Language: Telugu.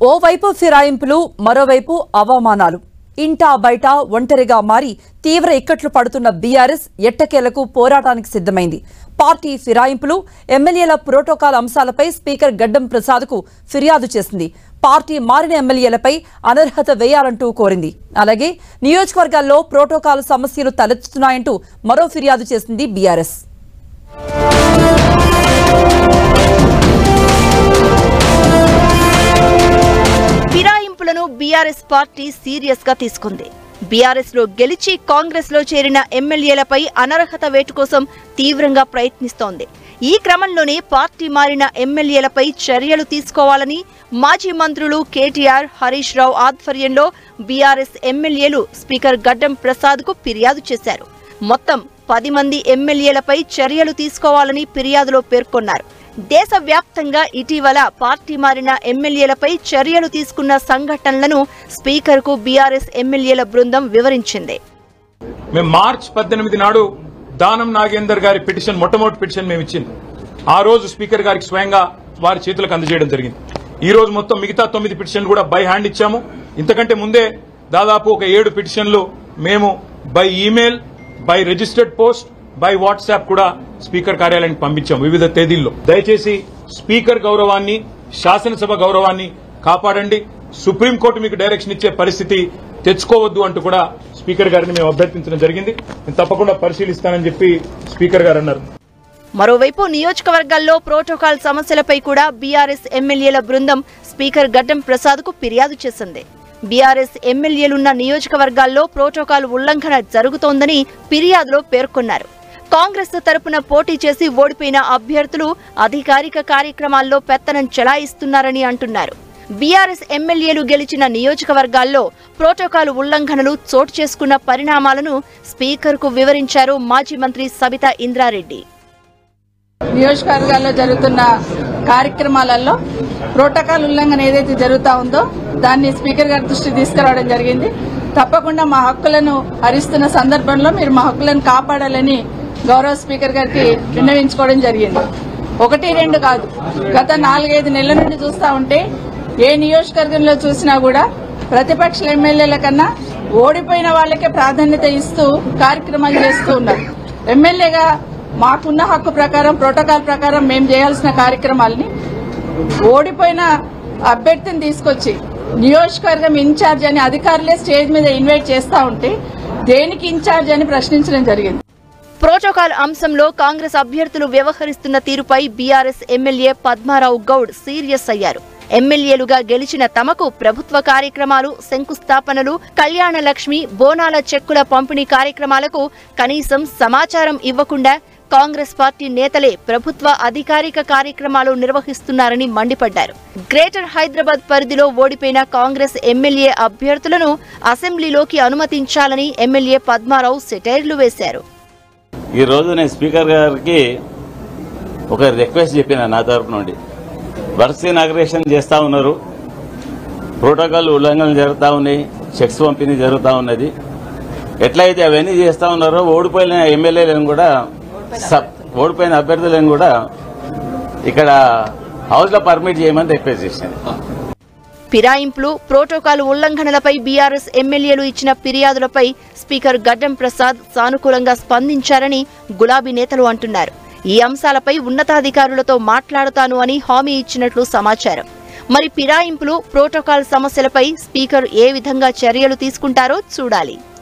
ఓవైపు ఫిరాయింపులు మరోవైపు అవమానాలు ఇంటా బయట ఒంటరిగా మారి తీవ్ర ఇక్కట్లు పడుతున్న బీఆర్ఎస్ ఎట్టకేలకు పోరాటానికి సిద్ధమైంది పార్టీ ఫిరాయింపులు ఎమ్మెల్యేల ప్రోటోకాల్ అంశాలపై స్పీకర్ గడ్డం ప్రసాద్కు ఫిర్యాదు చేసింది పార్టీ మారిన ఎమ్మెల్యేలపై అనర్హత వేయాలంటూ కోరింది అలాగే నియోజకవర్గాల్లో ప్రోటోకాల్ సమస్యలు తలెత్తుతున్నాయంటూ మరో ఫిర్యాదు చేసింది బీఆర్ఎస్ ఫిరాయింపులను బీఆర్ఎస్ పార్టీ సీరియస్ గా తీసుకుంది బీఆర్ఎస్ లో గెలిచి కాంగ్రెస్ లో చేరిన ఎమ్మెల్యేలపై అనర్హత వేటు కోసం తీవ్రంగా ప్రయత్నిస్తోంది ఈ క్రమంలోనే పార్టీ మారిన ఎమ్మెల్యేలపై చర్యలు తీసుకోవాలని మాజీ మంత్రులు కేటీఆర్ హరీష్ రావు ఆధ్వర్యంలో బీఆర్ఎస్ ఎమ్మెల్యేలు స్పీకర్ గడ్డం ప్రసాద్ కు ఫిర్యాదు చేశారు మొత్తం పది మంది ఎమ్మెల్యేలపై చర్యలు తీసుకోవాలని ఫిర్యాదులో పేర్కొన్నారు దేశవ్యాప్తంగా ఇటీవల పార్టీ మారిన ఎమ్మెల్యేలపై చర్యలు తీసుకున్న సంఘటనలను స్పీకర్కు బీఆర్ఎస్ ఎమ్మెల్యేల బృందం వివరించింది మేము మార్చ్ పద్దెనిమిది నాడు దానం నాగేందర్ గారి పిటిషన్ మొట్టమొదటి పిటిషన్ మేము ఇచ్చింది ఆ రోజు స్పీకర్ గారికి స్వయంగా వారి చేతులకు అందజేయడం జరిగింది ఈ రోజు మొత్తం మిగతా తొమ్మిది పిటిషన్లు కూడా బై హ్యాండ్ ఇచ్చాము ఇంతకంటే ముందే దాదాపు ఒక ఏడు పిటిషన్లు మేము by email by registered post by WhatsApp కూడా స్పీకర్ కార్యాలయానికి పంపించాం వివిధ తేదీల్లో దయచేసి స్పీకర్ గౌరవాన్ని శాసనసభ గౌరవాన్ని కాపాడండి సుప్రీంకోర్టు మీకు డైరెక్షన్ ఇచ్చే పరిస్థితి తెచ్చుకోవద్దు అంటూ కూడా స్పీకర్ గారిని మేము అభ్యర్థించడం జరిగింది నేను తప్పకుండా పరిశీలిస్తానని చెప్పి స్పీకర్ గారు అన్నారు మరోవైపు నియోజకవర్గాల్లో ప్రోటోకాల్ సమస్యలపై కూడా బీఆర్ఎస్ ఎమ్మెల్యేల బృందం స్పీకర్ గడ్డం ప్రసాద్ కు ఫిర్యాదు చేసింది బీఆర్ఎస్ ఎమ్మెల్యేలున్న నియోజకవర్గాల్లో ప్రోటోకాల్ ఉల్లంఘన జరుగుతోందని ఫిర్యాదులో పేర్కొన్నారు కాంగ్రెస్ తరపున పోటీ చేసి ఓడిపోయిన అభ్యర్థులు అధికారిక కార్యక్రమాల్లో పెత్తనం చెలాయిస్తున్నారని అంటున్నారు బీఆర్ఎస్ ఎమ్మెల్యేలు గెలిచిన నియోజకవర్గాల్లో ప్రోటోకాల్ ఉల్లంఘనలు చోటు చేసుకున్న పరిణామాలను స్పీకర్కు వివరించారు మాజీ మంత్రి సబితా ఇంద్రారెడ్డి నియోజకవర్గాల్లో జరుగుతున్న కార్యక్రమాలలో ప్రోటోకాల్ ఉల్లంఘన ఏదైతే జరుగుతా ఉందో దాన్ని స్పీకర్ గారి దృష్టికి తీసుకురావడం జరిగింది తప్పకుండా మా హక్కులను హరిస్తున్న సందర్భంలో మీరు మా హక్కులను కాపాడాలని గౌరవ స్పీకర్ గారికి విన్నవించుకోవడం జరిగింది ఒకటి రెండు కాదు గత నాలుగైదు నెలల నుండి చూస్తా ఉంటే ఏ నియోజకవర్గంలో చూసినా కూడా ప్రతిపక్ష ఎమ్మెల్యేల కన్నా ఓడిపోయిన వాళ్ళకే ప్రాధాన్యత ఇస్తూ కార్యక్రమాలు చేస్తూ ఉన్నారు ఎమ్మెల్యేగా మాకున్న హక్కు ప్రకారం ప్రోటోకాల్ ప్రకారం మేము చేయాల్సిన కార్యక్రమాలని ఓడిపోయిన అభ్యర్థిని తీసుకొచ్చి నియోజకవర్గం ఇన్ఛార్జ్ అని అధికారులే స్టేజ్ మీద ఇన్వైట్ చేస్తా ఉంటే దేనికి ఇన్ఛార్జ్ అని ప్రశ్నించడం జరిగింది ప్రోటోకాల్ అంశంలో కాంగ్రెస్ అభ్యర్థులు వ్యవహరిస్తున్న తీరుపై BRS MLA Padmarao Goud serious అయ్యారు ఎమ్మెల్యేలుగా గెలిచిన తమకు ప్రభుత్వ కార్యక్రమాలు శంకుస్థాపనలు కళ్యాణ లక్ష్మి బోనాల చెక్కుల పంపిణీ కార్యక్రమాలకు కనీసం సమాచారం ఇవ్వకుండా కాంగ్రెస్ పార్టీ నేతలే ప్రభుత్వ అధికారిక కార్యక్రమాలు నిర్వహిస్తున్నారని మండిపడ్డారు గ్రేటర్ హైదరాబాద్ పరిధిలో ఓడిపోయిన కాంగ్రెస్ ఎమ్మెల్యే అభ్యర్థులను అసెంబ్లీలోకి అనుమతించాలని ఎమ్మెల్యే పద్మారావు సెటైర్లు వేశారు ఈ రోజు నేను స్పీకర్ గారికి ఒక రిక్వెస్ట్ చెప్పిన నా తరపు నుండి వర్క్స్ ఇనాగ్రేషన్ చేస్తా ఉన్నారు ప్రోటోకాల్ ఉల్లంఘనలు జరుగుతూ ఉన్నాయి చెక్స్ పంపిణీ జరుగుతూ ఉన్నది ఎట్లయితే అవన్నీ చేస్తా ఉన్నారో ఓడిపోయిన ఎమ్మెల్యేలను కూడా సబ్ ఓడిపోయిన అభ్యర్థులను కూడా ఇక్కడ హౌస్లో పర్మిట్ చేయమని రిక్వెస్ట్ చేసింది ఫిరాయింపులు ప్రోటోకాల్ ఉల్లంఘనలపై బీఆర్ఎస్ ఎమ్మెల్యేలు ఇచ్చిన ఫిర్యాదులపై స్పీకర్ గడ్డం ప్రసాద్ సానుకూలంగా స్పందించారని గులాబీ నేతలు అంటున్నారు ఈ అంశాలపై ఉన్నతాధికారులతో మాట్లాడుతాను అని హామీ ఇచ్చినట్లు సమాచారం మరి ఫిరాయింపులు ప్రోటోకాల్ సమస్యలపై స్పీకర్ ఏ విధంగా చర్యలు తీసుకుంటారో చూడాలి